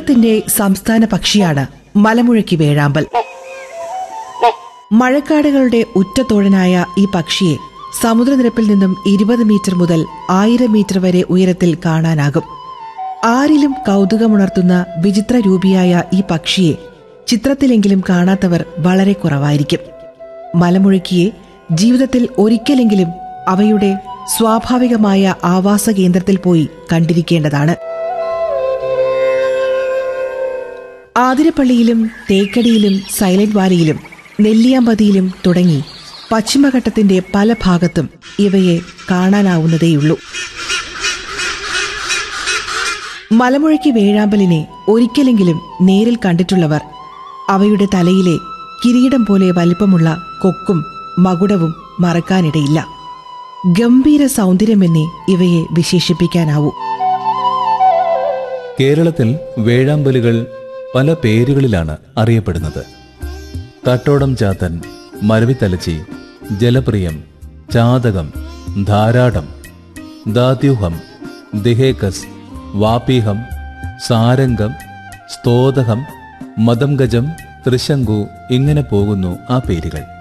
കേരളത്തിന്റെ സംസ്ഥാന പക്ഷിയാണ് മലമുഴക്കി വേഴാമ്പൽ മഴക്കാടുകളുടെ ഉറ്റത്തോഴനായ ഈ പക്ഷിയെ സമുദ്രനിരപ്പിൽ നിന്നും ഇരുപത് മീറ്റർ മുതൽ ആയിരം മീറ്റർ വരെ ഉയരത്തിൽ കാണാനാകും ആരിലും കൗതുകമുണർത്തുന്ന വിചിത്ര രൂപിയായ ഈ പക്ഷിയെ ചിത്രത്തിലെങ്കിലും കാണാത്തവർ വളരെ കുറവായിരിക്കും മലമുഴക്കിയെ ജീവിതത്തിൽ ഒരിക്കലെങ്കിലും അവയുടെ സ്വാഭാവികമായ ആവാസ കേന്ദ്രത്തിൽ പോയി കണ്ടിരിക്കേണ്ടതാണ് ആതിരപ്പള്ളിയിലും തേക്കടിയിലും സൈലന്റ് വാലിയിലും നെല്ലിയാമ്പതിയിലും തുടങ്ങി പശ്ചിമഘട്ടത്തിന്റെ പല ഭാഗത്തും ഇവയെ കാണാനാവുന്നതേയുള്ളൂ മലമുഴക്കി വേഴാമ്പലിനെ ഒരിക്കലെങ്കിലും നേരിൽ കണ്ടിട്ടുള്ളവർ അവയുടെ തലയിലെ കിരീടം പോലെ വലിപ്പമുള്ള കൊക്കും മകുടവും മറക്കാനിടയില്ല ഗംഭീര സൗന്ദര്യമെന്നേ ഇവയെ വിശേഷിപ്പിക്കാനാവൂ കേരളത്തിൽ വേഴാമ്പലുകൾ പല പേരുകളിലാണ് അറിയപ്പെടുന്നത് തട്ടോടം ചാത്തൻ മരവിത്തലച്ചി ജലപ്രിയം ചാതകം ധാരാടം ദാത്യൂഹം ദിഹേക്കസ് വാപീഹം സാരംഗം സ്തോതകം മദംഗജം ത്രിശങ്കു ഇങ്ങനെ പോകുന്നു ആ പേരുകൾ